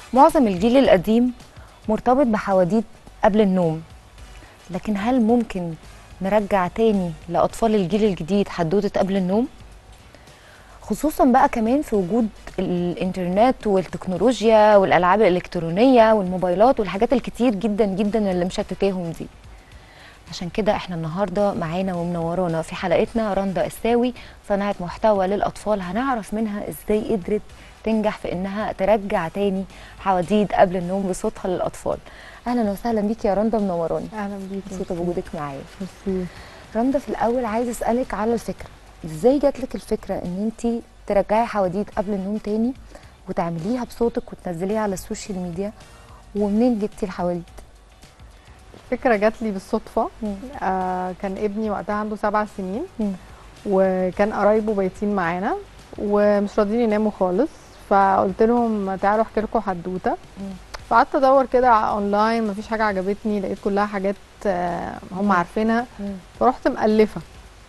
معظم الجيل القديم مرتبط بحواديت قبل النوم لكن هل ممكن نرجع تاني لأطفال الجيل الجديد حدوتة قبل النوم؟ خصوصا بقى كمان في وجود الانترنت والتكنولوجيا والألعاب الإلكترونية والموبايلات والحاجات الكتير جدا جدا اللي مشتتاهم دي عشان كده احنا النهارده معانا ومنورانا في حلقتنا رندا الساوي صانعة محتوى للأطفال هنعرف منها ازاي قدرت تنجح في انها ترجع تاني حواديت قبل النوم بصوتها للأطفال اهلا وسهلا بيكي يا رندا منوراني اهلا بيكي مبسوطه بوجودك معايا ميرسي رندا في الاول عايزه اسالك على الفكره ازاي جات لك الفكره ان انت ترجعي حواديت قبل النوم تاني وتعمليها بصوتك وتنزليها على السوشيال ميديا ومنين جبتي الحواديت الفكره جات لي بالصدفه مم. آه كان ابني وقتها عنده سبع سنين مم. وكان قرايبه بايتين معانا ومش راضيين يناموا خالص فقلت لهم تعالوا احكي لكم حدوته مم. فقعدت ادور كده على اونلاين مفيش حاجه عجبتني لقيت كلها حاجات آه هم مم. عارفينها مم. فرحت مألفه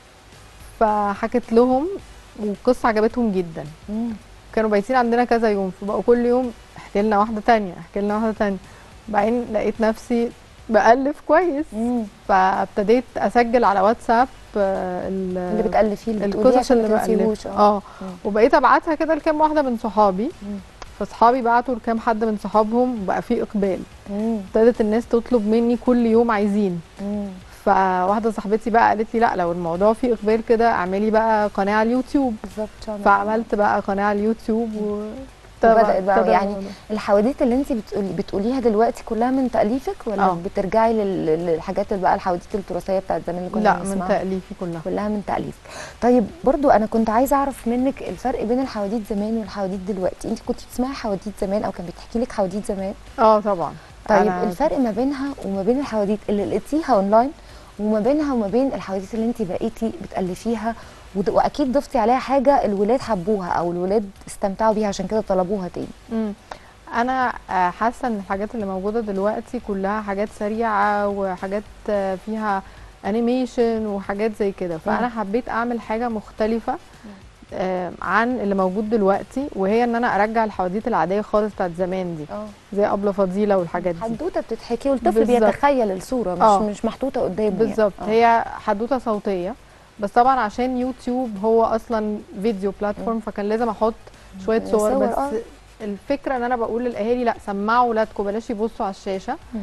فحكيت لهم والقصه عجبتهم جدا مم. كانوا بايتين عندنا كذا يوم فبقوا كل يوم احكي لنا واحده تانية احكي لنا واحده تانية بعدين لقيت نفسي بألف كويس مم. فابتديت اسجل على واتساب آه، ال- اللي بتالفيه اللي بتقوليه القصص عشان اللي ما تنسيهوش بألفها اه مم. وبقيت ابعتها كده لكام واحده من صحابي مم. فصحابي بعتوا لكام حد من صحابهم وبقى في اقبال مم. ابتدت الناس تطلب مني كل يوم عايزين مم. فواحده صاحبتي بقى قالت لي لا لو الموضوع فيه اقبال كده اعملي بقى قناه على اليوتيوب بالظبط شاطرة. فعملت بقى قناه على اليوتيوب و وبدأت بقى ابتدى يعني الموضوع. الحواديت اللي انت بتقولي بتقوليها دلوقتي كلها من تاليفك ولا اه. بترجعي لل- للحاجات اللي بقى الحواديت التراثيه بتاعت زمان اللي كنا لا من بنسمعها تأليفي كلها كلها من تأليف طيب برضو أنا كنت عايزة أعرف منك الفرق بين الحواديت زمان والحواديت دلوقتي أنت كنت بتسمعي حواديت زمان أو كان بتحكي لك حواديت زمان اه طبعا طيب أنا- الفرق ما بينها وما بين الحواديت اللي لقيتيها أونلاين وما بينها وما بين الحواديت اللي أنت بقيتي بتألفيها ود- وأكيد ضفتي عليها حاجة الولاد حبوها أو الولاد استمتعوا بيها عشان كده طلبوها تاني مم. انا آه، حاسه ان الحاجات اللي موجوده دلوقتي كلها حاجات سريعه وحاجات آه، فيها انيميشن وحاجات زي كده فانا حبيت اعمل حاجه مختلفه آه، عن اللي موجود دلوقتي وهي ان انا ارجع الحواديت العاديه خالص بتاعت زمان دي اه زي ابله فضيله والحاجات دي حدوته بتتحكي والطفل بالظبط. بيتخيل الصوره مش اه. مش محطوطه قدامه بالظبط يعني. هي حدوته صوتيه بس طبعا عشان يوتيوب هو اصلا فيديو بلاتفورم فكان لازم احط شويه صور، صور بس اه. الفكره ان انا بقول للاهالي لا سمعوا ولادكم بلاش يبصوا على الشاشه مم.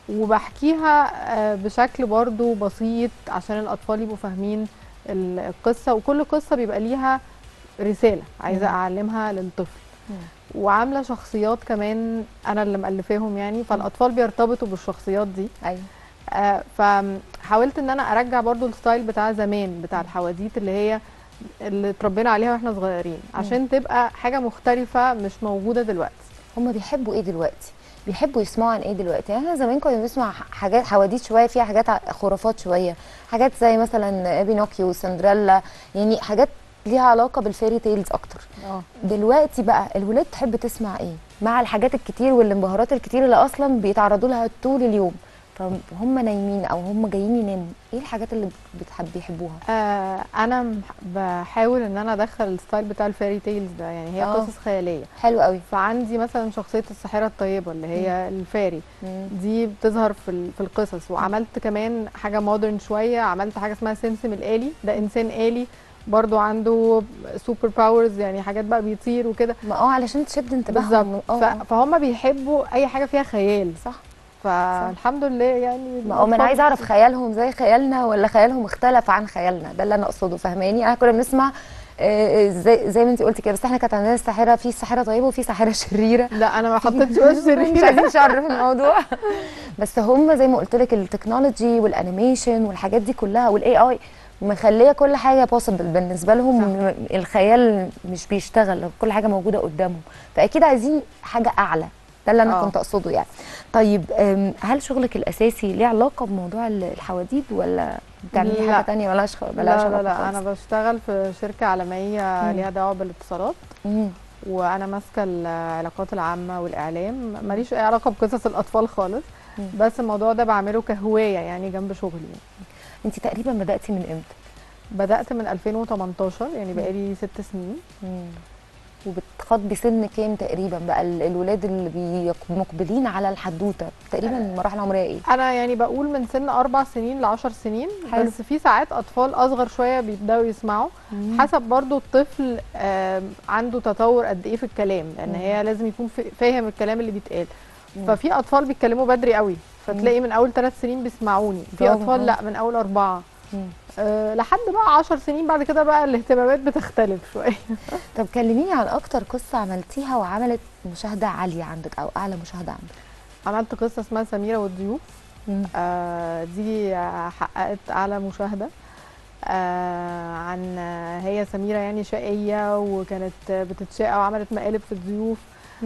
وبحكيها آه، بشكل برضو بسيط عشان الاطفال يبقوا فاهمين ال- القصه وكل قصه بيبقى ليها رساله عايزه مم. اعلمها للطفل مم. وعامله شخصيات كمان انا اللي مالفاهم يعني فالاطفال بيرتبطوا بالشخصيات دي ايوه آه، فحاولت ان انا ارجع برضو الستايل بتاع زمان بتاع الحواديت اللي هي اللي اتربينا عليها واحنا صغيرين عشان تبقى حاجه مختلفه مش موجوده دلوقتي هما بيحبوا ايه دلوقتي بيحبوا يسمعوا عن ايه دلوقتي يعني احنا زمان كنا بنسمع ح- حاجات حواديت شويه فيها حاجات ع- خرافات شويه حاجات زي مثلا بينوكيو سندريلا يعني حاجات ليها علاقه بالفيري تيلز اكتر اه دلوقتي بقى الولاد تحب تسمع ايه مع الحاجات الكتير والانبهارات الكتير اللي اصلا بيتعرضوا لها طول اليوم فهم نايمين او هم جايين يناموا ايه الحاجات اللي بتحب يحبوها آه انا مح- بحاول ان انا ادخل الستايل بتاع الفيري تيلز ده يعني هي آه. قصص خياليه حلو قوي فعندي مثلا شخصيه الساحره الطيبه اللي هي الفاري مم. دي بتظهر في ال- في القصص وعملت كمان حاجه مودرن شويه عملت حاجه اسمها سمسم الالي ده انسان الي برضو عنده سوبر باورز يعني حاجات بقى بيطير وكده ما اه علشان تشد انتباههم بالظبط اه ف- فهم بيحبوا اي حاجه فيها خيال صح فالحمد لله يعني ما هو ما انا عايزه اعرف خيالهم زي خيالنا ولا خيالهم اختلف عن خيالنا ده اللي انا اقصده فاهماني احنا كنا بنسمع آه، زي زي ما انت قلتي كده بس احنا كانت عندنا الساحره في ساحره طيبه وفي ساحره شريره لا انا ما حطيتش وش مش شرير عايزين نشرف الموضوع بس هم زي ما قلت لك التكنولوجي والانيميشن والحاجات دي كلها والاي اي مخليه كل حاجه بوسيبل بالنسبه لهم م- الخيال مش بيشتغل كل حاجه موجوده قدامهم فاكيد عايزين حاجه اعلى ده اللي انا آه. كنت اقصده يعني طيب أم، هل شغلك الاساسي ليه علاقه بموضوع ال- الحواديت ولا بتعملي لا. حاجه تانية ملهاش خ- لا ملهاش لا علاقة لا خالص؟ انا بشتغل في شركه عالميه مم. ليها دعوه بالاتصالات مم. وانا ماسكه العلاقات العامه والاعلام ماليش اي علاقه بقصص الاطفال خالص مم. بس الموضوع ده بعمله كهوايه يعني جنب شغلي انت تقريبا بداتي من امتى بدات من 2018 يعني بقالي ست سنين مم. وبتخاطبي سن كام تقريبا بقى ال- الولاد اللي بي- مقبلين على الحدوته تقريبا المراحل العمريه ايه انا يعني بقول من سن اربع سنين لعشر سنين حلو. بس في ساعات اطفال اصغر شويه بيبداوا يسمعوا حسب برضو الطفل آم، عنده تطور قد ايه في الكلام لان مم. هي لازم يكون فا- فاهم الكلام اللي بيتقال مم. ففي اطفال بيتكلموا بدري قوي فتلاقي من اول ثلاث سنين بيسمعوني في برافو، اطفال آه. لا من اول اربعه مم. أه لحد بقى عشر سنين بعد كده بقى الاهتمامات بتختلف شويه طب كلميني عن اكتر قصه عملتيها وعملت مشاهده عاليه عندك او اعلى مشاهده عندك عملت قصه اسمها سميره والضيوف آه دي حققت اعلى مشاهده آه عن هي سميره يعني شقيه وكانت بتتشقى وعملت مقالب في الضيوف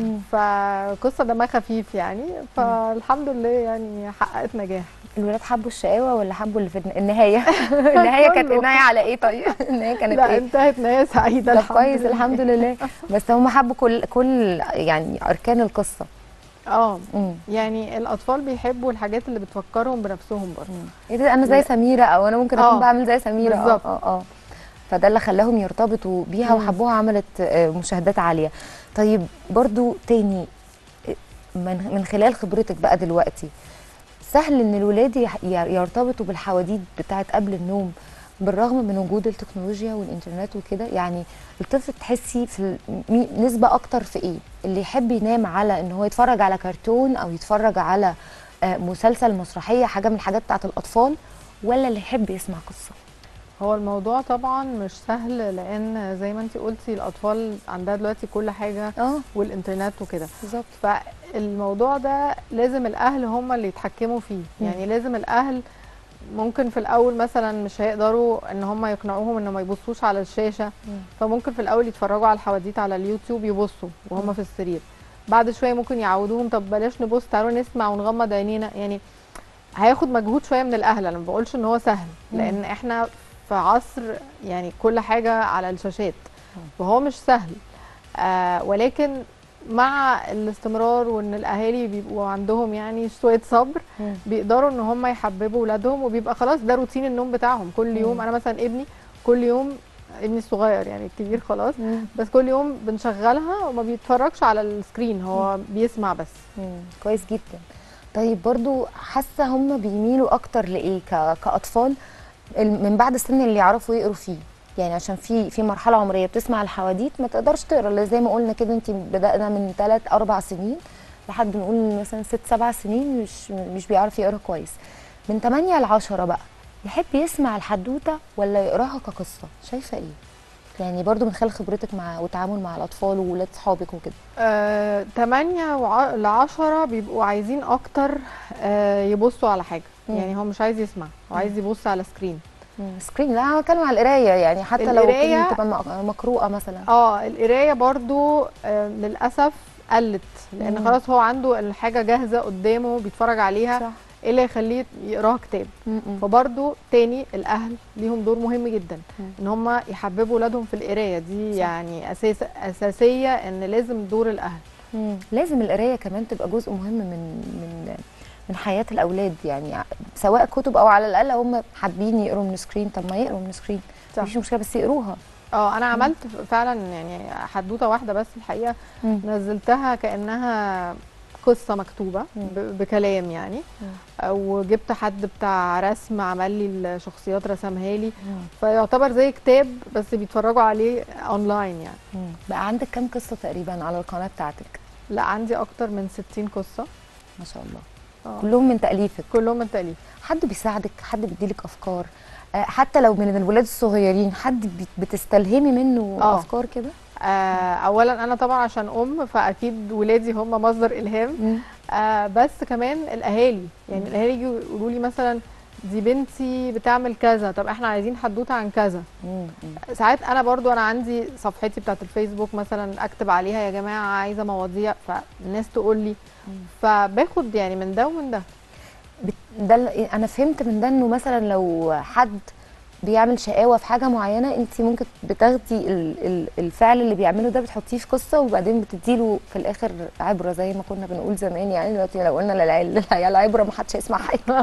فقصه دمها خفيف يعني فالحمد لله يعني حققت نجاح الولاد حبوا الشقاوه ولا حبوا اللي في الن- النهايه النهايه كانت كله. النهايه على ايه طيب النهايه كانت لا ايه انتهت نهايه سعيده طب الحمد كويس لله. الحمد لله بس هم حبوا كل كل يعني اركان القصه اه امم يعني الاطفال بيحبوا الحاجات اللي بتفكرهم بنفسهم برضه ايه ده انا زي سميره او انا ممكن اكون آه، بعمل زي سميره اه بالظبط. اه اه فده اللي خلاهم يرتبطوا بيها مم. وحبوها عملت آه، مشاهدات عاليه طيب برضو تاني آه، من من خلال خبرتك بقى دلوقتي سهل ان الولاد يح- ي- يرتبطوا بالحواديت بتاعت قبل النوم بالرغم من وجود التكنولوجيا والانترنت وكده يعني الطفل تحسي في ال- مي- نسبه اكتر في ايه اللي يحب ينام على ان هو يتفرج على كرتون او يتفرج على آه، مسلسل مسرحيه حاجه من الحاجات بتاعت الاطفال ولا اللي يحب يسمع قصه هو الموضوع طبعا مش سهل لان زي ما انت قلتي الاطفال عندها دلوقتي كل حاجه اه والانترنت وكده بالظبط فالموضوع ده لازم الاهل هم اللي يتحكموا فيه مم. يعني لازم الاهل ممكن في الاول مثلا مش هيقدروا ان هم يقنعوهم ان ما يبصوش على الشاشه فممكن في الاول يتفرجوا على الحواديت على اليوتيوب يبصوا مم. وهم في السرير بعد شويه ممكن يعودوهم طب بلاش نبص تعالوا نسمع ونغمض عينينا يعني هياخد مجهود شويه من الاهل انا ما بقولش ان هو سهل مم. لان احنا في عصر يعني كل حاجه على الشاشات مم. وهو مش سهل آه ولكن مع الاستمرار وان الاهالي بيبقوا عندهم يعني شويه صبر مم. بيقدروا ان هم يحببوا ولادهم وبيبقى خلاص ده روتين النوم بتاعهم كل يوم مم. انا مثلا ابني كل يوم ابني الصغير يعني الكبير خلاص مم. بس كل يوم بنشغلها وما بيتفرجش على السكرين هو بيسمع بس مم. كويس جدا طيب برضو حاسه هم بيميلوا اكتر لايه ك... كاطفال ال- من بعد السن اللي يعرفوا يقروا فيه يعني عشان في في مرحله عمريه بتسمع الحواديت ما تقدرش تقرا اللي زي ما قلنا كده انت بدانا من 3 4 سنين لحد نقول مثلا 6 7 سنين مش مش بيعرف يقرا كويس من 8 ل 10 بقى يحب يسمع الحدوته ولا يقراها كقصه شايفه ايه يعني برضو من خلال خبرتك مع وتعامل مع الاطفال وولاد صحابك وكده آه 8 وع- ل 10 بيبقوا عايزين اكتر آه يبصوا على حاجه مم. يعني هو مش عايز يسمع هو عايز يبص على سكرين سكرين لا انا بتكلم على القرايه يعني حتى لو القراية- كلمة تبقى مق- مقروءه مثلا اه القرايه برضو آه للاسف قلت لان مم. خلاص هو عنده الحاجه جاهزه قدامه بيتفرج عليها صح ايه اللي يخليه يقراها كتاب فبرضو تاني الاهل ليهم دور مهم جدا مم. ان هم يحببوا ولادهم في القرايه دي صح. يعني اساس اساسيه ان لازم دور الاهل مم. لازم القرايه كمان تبقى جزء مهم من من من حياه الاولاد يعني سواء كتب او على الاقل هم حابين يقروا من سكرين طب ما يقروا من سكرين صح. مفيش مشكله بس يقروها اه انا عملت فعلا يعني حدوته واحده بس الحقيقه مم. نزلتها كانها قصه مكتوبه مم. ب- بكلام يعني مم. وجبت حد بتاع رسم عمل لي الشخصيات رسمها لي مم. فيعتبر زي كتاب بس بيتفرجوا عليه اونلاين يعني مم. بقى عندك كام قصه تقريبا على القناه بتاعتك لا عندي اكتر من 60 قصه ما شاء الله آه. كلهم من تاليفك كلهم من تاليف حد بيساعدك حد بيديلك افكار آه، حتى لو من الولاد الصغيرين حد بت- بتستلهمي منه آه. افكار كده آه اولا انا طبعا عشان ام فاكيد ولادي هم مصدر الهام آه بس كمان الاهالي يعني مم. الاهالي يجوا يقولوا لي مثلا دي بنتي بتعمل كذا طب احنا عايزين حدوته عن كذا مم. مم. ساعات انا برضو انا عندي صفحتي بتاعت الفيسبوك مثلا اكتب عليها يا جماعه عايزه مواضيع فالناس تقول لي مم. فباخد يعني من ده ومن ده بت- ده ال- انا فهمت من ده انه مثلا لو حد بيعمل شقاوه في حاجه معينه انت ممكن بتاخدي ال- ال- الفعل اللي بيعمله ده بتحطيه في قصه وبعدين بتديله في الاخر عبره زي ما كنا بنقول زمان يعني دلوقتي لو قلنا للعيال للعيال عبره ما حدش هيسمع حاجه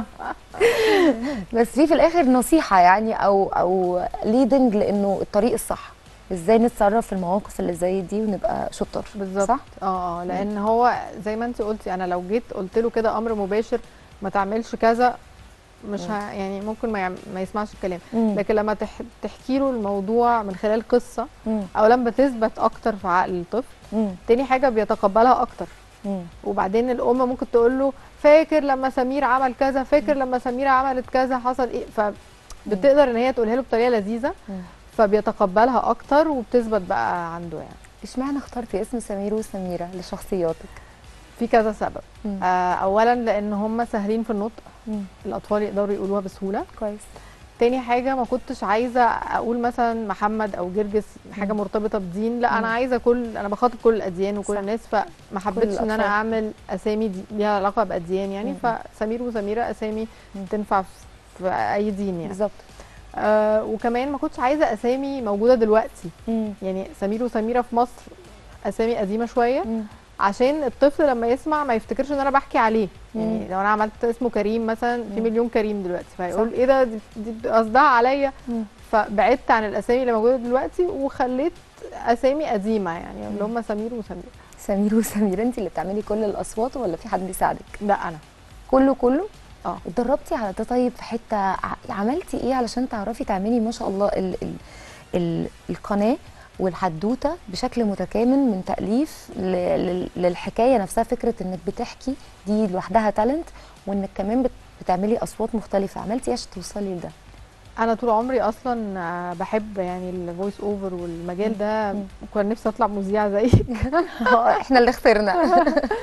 بس في في الاخر نصيحه يعني او او ليدنج لانه الطريق الصح ازاي نتصرف في المواقف اللي زي دي ونبقى شطار بالظبط صح اه اه لان هو زي ما انت قلتي انا لو جيت قلت له كده امر مباشر ما تعملش كذا مش مم. ه... يعني ممكن ما, يعم... ما يسمعش الكلام مم. لكن لما تح... تحكي له الموضوع من خلال قصه مم. او لما تثبت اكتر في عقل الطفل مم. تاني حاجه بيتقبلها اكتر مم. وبعدين الام ممكن تقول له فاكر لما سمير عمل كذا فاكر لما سميره عملت كذا حصل ايه فبتقدر ان هي تقولها له بطريقه لذيذه مم. فبيتقبلها اكتر وبتثبت بقى عنده يعني اشمعنى اخترتي اسم سمير وسميره لشخصياتك في كذا سبب مم. آه اولا لان هم سهلين في النطق مم. الاطفال يقدروا يقولوها بسهوله كويس تاني حاجه ما كنتش عايزه اقول مثلا محمد او جرجس حاجه مم. مرتبطه بدين لا مم. انا عايزه كل انا بخاطب كل الاديان وكل صح. الناس فما حبيتش ان انا الأطفال. اعمل اسامي دي ليها علاقه باديان يعني مم. فسمير وسميره اسامي مم. تنفع في في اي دين يعني بالظبط آه وكمان ما كنتش عايزه اسامي موجوده دلوقتي مم. يعني سمير وسميره في مصر اسامي قديمه شويه مم. عشان الطفل لما يسمع ما يفتكرش ان انا بحكي عليه يعني مم. لو انا عملت اسمه كريم مثلا في مم. مليون كريم دلوقتي فيقول صح. ايه ده دي- دي قصدها عليا مم. فبعدت عن الاسامي اللي موجوده دلوقتي وخليت اسامي قديمه يعني اللي هم سمير وسمير سمير وسميره انت اللي بتعملي كل الاصوات ولا في حد بيساعدك لا انا كله كله اه اتدربتي على ده طيب في حته ع- عملتي ايه علشان تعرفي تعملي ما شاء الله ال ال ال القناه والحدوته بشكل متكامل من تاليف ل- لل- للحكايه نفسها فكره انك بتحكي دي لوحدها تالنت وانك كمان بت- بتعملي اصوات مختلفه عملتي ايه عشان توصلي لده انا طول عمري اصلا آه، بحب يعني الفويس اوفر والمجال ده مم. كان نفسي اطلع مذيعه زيك احنا اللي اخترنا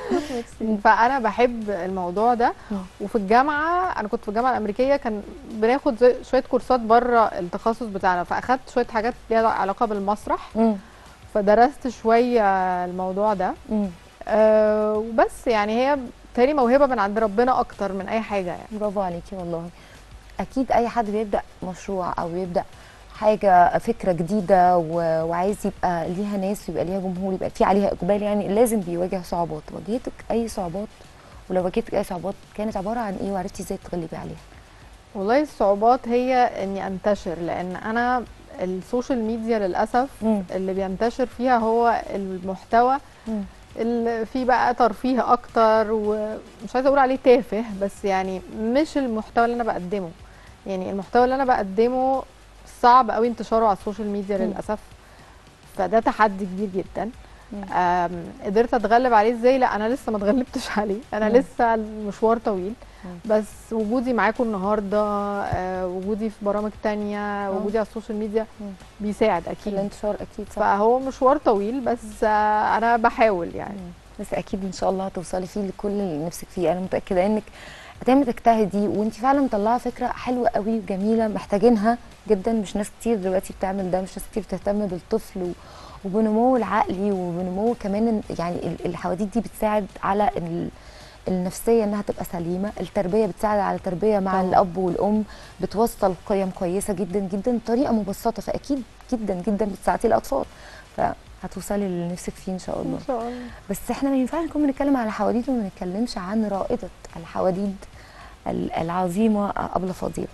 فانا بحب الموضوع ده مم. وفي الجامعه انا كنت في الجامعه الامريكيه كان بناخد زي شويه كورسات بره التخصص بتاعنا فاخدت شويه حاجات ليها علاقه بالمسرح مم. فدرست شويه الموضوع ده مم. أه وبس يعني هي تاني موهبه من عند ربنا اكتر من اي حاجه يعني برافو عليكي والله اكيد اي حد بيبدا مشروع او بيبدا حاجه فكره جديده و... وعايز يبقى ليها ناس ويبقى ليها جمهور يبقى في عليها اقبال يعني لازم بيواجه صعوبات واجهتك اي صعوبات ولو واجهتك اي صعوبات كانت عباره عن ايه وعرفتي ازاي تتغلبي عليها والله الصعوبات هي اني انتشر لان انا السوشيال ميديا للاسف مم. اللي بينتشر فيها هو المحتوى اللي فيه بقى ترفيه اكتر ومش عايزه اقول عليه تافه بس يعني مش المحتوى اللي انا بقدمه يعني المحتوى اللي انا بقدمه صعب قوي انتشاره على السوشيال ميديا مم. للاسف فده تحدي كبير جدا مم. أم، قدرت اتغلب عليه ازاي لا انا لسه ما اتغلبتش عليه انا مم. لسه المشوار طويل مم. بس وجودي معاكم النهارده آه، وجودي في برامج تانية وجودي على السوشيال ميديا مم. بيساعد في اكيد الانتشار اكيد صح فهو مشوار طويل بس آه، انا بحاول يعني مم. بس اكيد ان شاء الله هتوصلي فيه لكل اللي نفسك فيه انا متاكده انك هتعملي تجتهدي وانت فعلا مطلعه فكره حلوه قوي وجميله محتاجينها جدا مش ناس كتير دلوقتي بتعمل ده مش ناس كتير بتهتم بالطفل و... وبنموه العقلي وبنموه كمان إن- يعني ال- الحواديت دي بتساعد على ال... النفسيه انها تبقى سليمه التربيه بتساعد على التربيه مع طبعاً. الاب والام بتوصل قيم كويسه جدا جدا بطريقه مبسطه فاكيد جدا جدا بتساعدي الاطفال فهتوصلي للي نفسك فيه ان شاء الله ان شاء الله بس احنا ما ينفعش نكون بنتكلم على حواديت وما نتكلمش عن رائدة الحواديت ال- العظيمة أبلة فضيلة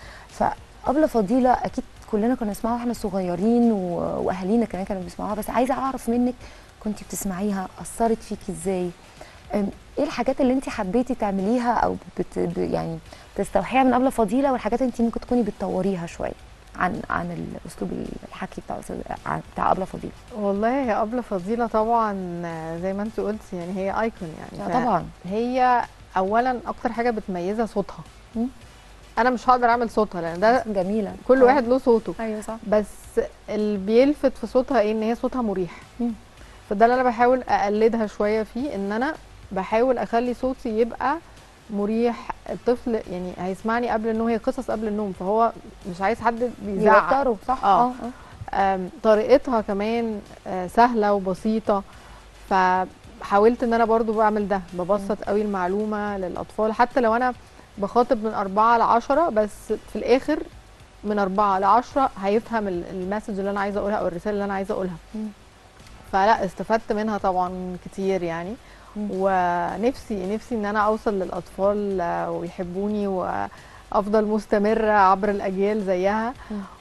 فأبلة فضيلة أكيد كلنا كنا نسمعها واحنا صغيرين و- وأهالينا كمان كانوا بيسمعوها بس عايزة أعرف منك كنت بتسمعيها أثرت فيكي إزاي أم، إيه الحاجات اللي أنت حبيتي تعمليها أو بت ب- يعني تستوحيها من أبلة فضيلة والحاجات أنت ممكن تكوني بتطوريها شوية عن عن الأسلوب الحكي بتاع أستاذ- عن- بتاع أبلة فضيلة والله هي أبلة فضيلة طبعا آه، زي ما انت قلتي يعني هي ايكون يعني لا طبعا هي اولا اكتر حاجه بتميزها صوتها مم. انا مش هقدر اعمل صوتها لان ده جميلة كل واحد له صوته أيوه صح بس اللي بيلفت في صوتها ايه ان هي صوتها مريح مم. فده اللي انا بحاول اقلدها شويه فيه ان انا بحاول اخلي صوتي يبقى مريح الطفل يعني هيسمعني قبل النوم هي قصص قبل النوم فهو مش عايز حد بيزعق يوتروا صح آه. اه اه آم، طريقتها كمان آه، سهله وبسيطه فحاولت ان انا برضو بعمل ده ببسط قوي المعلومه للاطفال حتى لو انا بخاطب من أربعة لعشرة بس في الآخر من أربعة لعشرة هيفهم ال- المسج اللي أنا عايزة أقولها أو الرسالة اللي أنا عايزة أقولها مم. فلا استفدت منها طبعا كتير يعني مم. ونفسي نفسي ان انا اوصل للاطفال آه، ويحبوني وافضل مستمره عبر الاجيال زيها مم.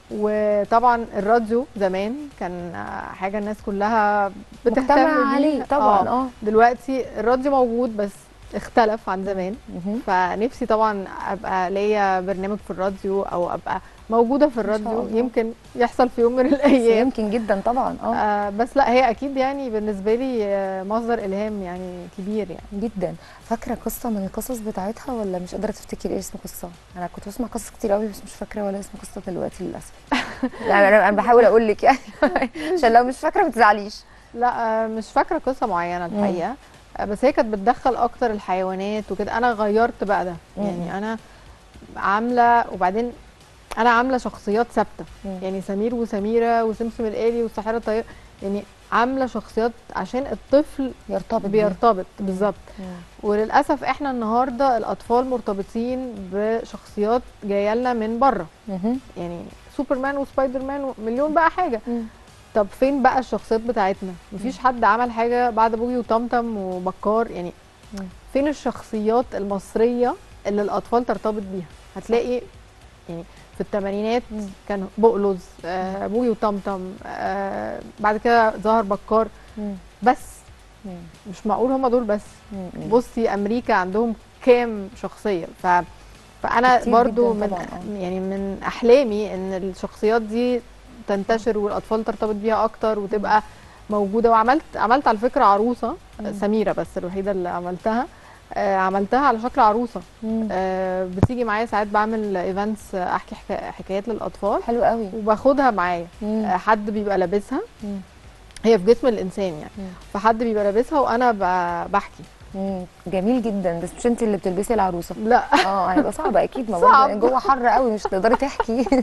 وطبعا الراديو زمان كان آه، حاجه الناس كلها بتهتم مجتمع بيه. عليه طبعا آه. اه دلوقتي الراديو موجود بس اختلف عن زمان مهم. فنفسي طبعا ابقى ليا برنامج في الراديو او ابقى موجوده في إن شاء الراديو الله. يمكن يحصل في يوم من بس الايام يمكن جدا طبعا اه آه بس لا هي اكيد يعني بالنسبه لي آه، مصدر الهام يعني كبير يعني جدا فاكره قصه من القصص بتاعتها ولا مش قادره تفتكري اسم قصه انا كنت بسمع قصص كتير قوي بس مش فاكره ولا اسم قصه دلوقتي للاسف لا انا انا بحاول اقول لك يعني عشان لو مش فاكره ما تزعليش لا آه، مش فاكره قصه معينه الحقيقه آه، بس هي كانت بتدخل اكتر الحيوانات وكده انا غيرت بقى ده مم. يعني انا عامله وبعدين انا عامله شخصيات ثابته مم. يعني سمير وسميره وسمسم الآلي والساحره الطيب يعني عامله شخصيات عشان الطفل يرتبط بيها. بيرتبط بالظبط مم. وللاسف احنا النهارده الاطفال مرتبطين بشخصيات جايه لنا من بره مهم. يعني سوبرمان وسبايدر مان ومليون بقى حاجه مم. طب فين بقى الشخصيات بتاعتنا مفيش حد عمل حاجه بعد بوجي وطمطم وبكار يعني مم. فين الشخصيات المصريه اللي الاطفال ترتبط بيها هتلاقي يعني في الثمانينات مم. كان بقلظ آه بوجي وطمطم آه بعد كده ظهر بكار مم. بس مم. مش معقول هم دول بس مم. بصي امريكا عندهم كام شخصيه ف فانا كتير برضو جداً من طبعاً، آه. يعني من احلامي ان الشخصيات دي تنتشر والاطفال ترتبط بيها اكتر وتبقى موجوده وعملت عملت على فكره عروسه مم. سميره بس الوحيده اللي عملتها آه عملتها على شكل عروسه مم. آه بتيجي معايا ساعات بعمل ايفنتس احكي حكا- حكايات للاطفال حلو قوي وباخدها معايا مم. آه حد بيبقى لابسها مم. هي في جسم الانسان يعني مم. فحد بيبقى لابسها وانا ب- بحكي مم. جميل جدا بس مش انت اللي بتلبسي العروسه لا اه هيبقى صعب اكيد ما صعب. برضه جوه حر قوي مش هتقدري تحكي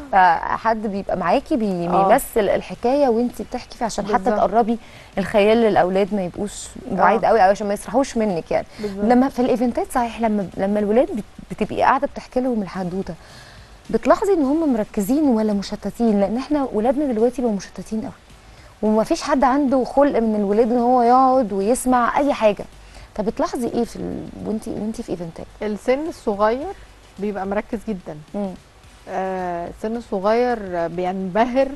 فحد بيبقى معاكي بي- آه. بيمثل الحكايه وانت بتحكي فيه عشان حتى بالظبط. تقربي الخيال للاولاد ما يبقوش بعيد قوي قوي عشان ما يسرحوش منك يعني بالظبط. لما في الايفنتات صحيح لما لما الولاد بت- بتبقي قاعده بتحكي لهم الحدوته بتلاحظي ان هم مركزين ولا مشتتين لان احنا ولادنا دلوقتي بقوا مشتتين قوي وما فيش حد عنده خلق من الولاد ان هو يقعد ويسمع اي حاجه طب بتلاحظي ايه في ال... وانت وانت في ايفنتات السن الصغير بيبقى مركز جدا مم. آه، السن الصغير بينبهر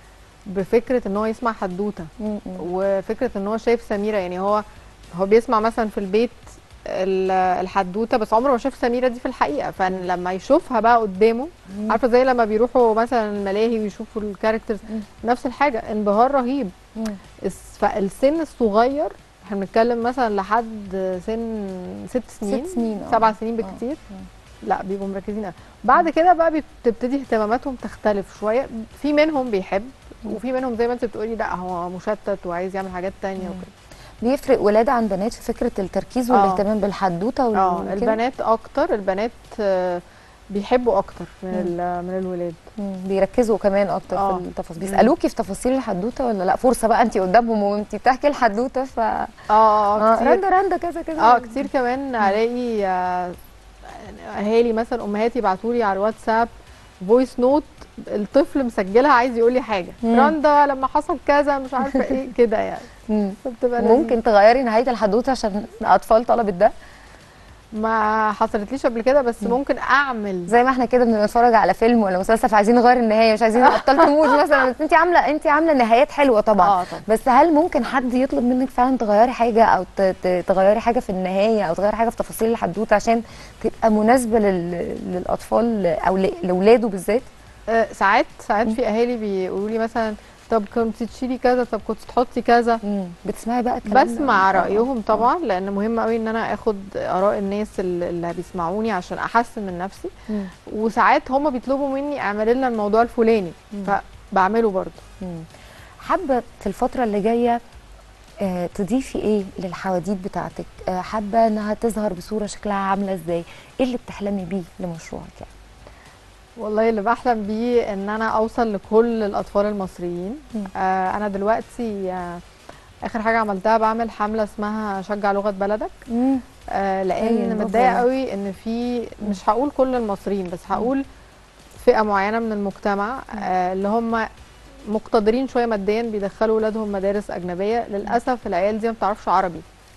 بفكره ان هو يسمع حدوته مم. مم. وفكره ان هو شايف سميره يعني هو هو بيسمع مثلا في البيت ال- الحدوته بس عمره ما شاف سميره دي في الحقيقه فلما يشوفها بقى قدامه مم. عارفه زي لما بيروحوا مثلا الملاهي ويشوفوا الكاركترز مم. نفس الحاجه انبهار رهيب مم. الس- فالسن الصغير احنا بنتكلم مثلا لحد سن ست سنين ست سنين آه. سبع سنين آه. بالكتير لا بيبقوا مركزين قوي بعد كده بقى بتبتدي اهتماماتهم تختلف شويه في منهم بيحب وفي منهم زي ما انت بتقولي لا هو مشتت وعايز يعمل حاجات تانية مم. وكده بيفرق ولاد عن بنات في فكره التركيز آه. والاهتمام بالحدوته وال- اه وكده؟ البنات اكتر البنات آه، بيحبوا اكتر من مم. ال- من الولاد مم. بيركزوا كمان اكتر آه. في التفاصيل مم. بيسالوكي في تفاصيل الحدوته ولا لا فرصه بقى انت قدامهم وانت بتحكي الحدوته ف اه اه كتير رندا رندا كذا كذا اه كتير كمان الاقي آه، اهالي مثلا امهاتي يبعتوا لي على الواتساب فويس نوت الطفل مسجلها عايز يقول لي حاجه مم. رندا لما حصل كذا مش عارفه ايه كده يعني مم. فبتبقى لذيذة. ممكن تغيري نهايه الحدوته عشان الاطفال طلبت ده ما حصلتليش قبل كده بس مم. ممكن اعمل زي ما احنا كده بنتفرج على فيلم ولا مسلسل فعايزين نغير النهايه مش عايزين الابطال تموت مثلا بس انت عامله انت عامله نهايات حلوه طبعا اه طبعا بس هل ممكن حد يطلب منك فعلا تغيري حاجه او ت- ت- تغيري حاجه في النهايه او تغيري حاجه في تفاصيل الحدوته عشان تبقى مناسبه لل... للاطفال او ل- لاولاده بالذات آه ساعات ساعات مم. في اهالي بيقولوا لي مثلا طب كنت تشيلي كذا طب كنت تحطي كذا مم. بتسمعي بقى الكلام ده؟ بسمع آه، رايهم آه. طبعا لان مهم قوي ان انا اخد اراء الناس اللي اللي بيسمعوني عشان احسن من نفسي مم. وساعات هم بيطلبوا مني اعمل لنا الموضوع الفلاني مم. فبعمله برضه مم. حابه في الفتره اللي جايه آه، تضيفي ايه للحواديت بتاعتك آه، حابه انها تظهر بصوره شكلها عامله ازاي ايه اللي بتحلمي بيه لمشروعك يعني والله اللي بحلم بيه ان انا اوصل لكل الاطفال المصريين مم. آه انا دلوقتي آه اخر حاجه عملتها بعمل حمله اسمها شجع لغه بلدك مم. آه أيوة، لان برافو متضايقه عليك. قوي ان في مش هقول كل المصريين بس هقول فئه معينه من المجتمع آه اللي هم مقتدرين شويه ماديا بيدخلوا ولادهم مدارس اجنبيه للاسف العيال دي ما بتعرفش عربي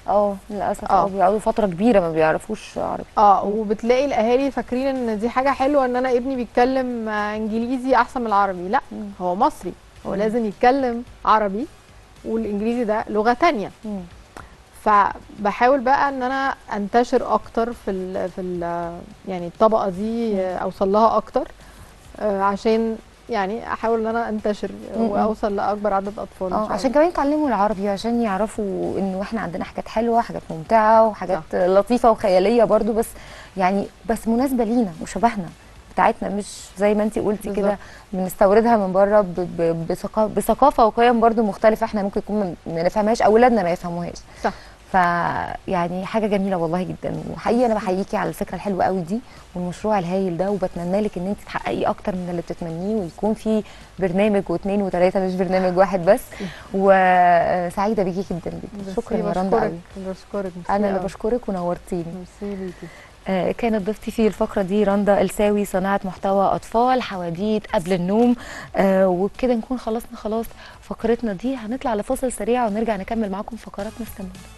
اه للاسف آه. اه بيقعدوا فتره كبيره ما بيعرفوش عربي اه وبتلاقي الاهالي فاكرين ان دي حاجه حلوه ان انا ابني بيتكلم آه، انجليزي احسن من العربي لا مم. هو مصري هو مم. لازم يتكلم عربي والانجليزي ده لغه تانية مم. فبحاول بقى ان انا انتشر اكتر في ال في ال يعني الطبقه دي آه، اوصل لها اكتر آه، عشان يعني احاول ان انا انتشر مم. واوصل لاكبر عدد اطفال إن اه شاء عشان الله. كمان يتعلموا العربي عشان يعرفوا انه احنا عندنا حاجات حلوه حاجات ممتعه وحاجات صح. لطيفه وخياليه برضو بس يعني بس مناسبه لينا وشبهنا بتاعتنا مش زي ما انت قلتي كده بالظبط. بنستوردها من بره ب- ب- بثقا- بثقافه وقيم برضو مختلفه احنا ممكن يكون ما- ما نفهمهاش اولادنا ما يفهموهاش صح ف يعني حاجه جميله والله جدا وحقيقي انا بحييكي على الفكره الحلوه قوي دي والمشروع الهايل ده وبتمنى لك ان انت تحققي اكتر من اللي بتتمنيه ويكون في برنامج واثنين وثلاثه مش برنامج واحد بس وسعيده بيكي جدا جدا شكرا يا رندا بشكرك قوي بشكرك ميرسي انا اللي أوي. بشكرك ونورتيني ميرسي ليكي آه، كانت ضيفتي في الفقرة دي رندا الساوي صناعة محتوى أطفال حواديت قبل النوم آه، وبكده نكون خلصنا خلاص فقرتنا دي هنطلع لفاصل سريع ونرجع نكمل معاكم فقراتنا استنونا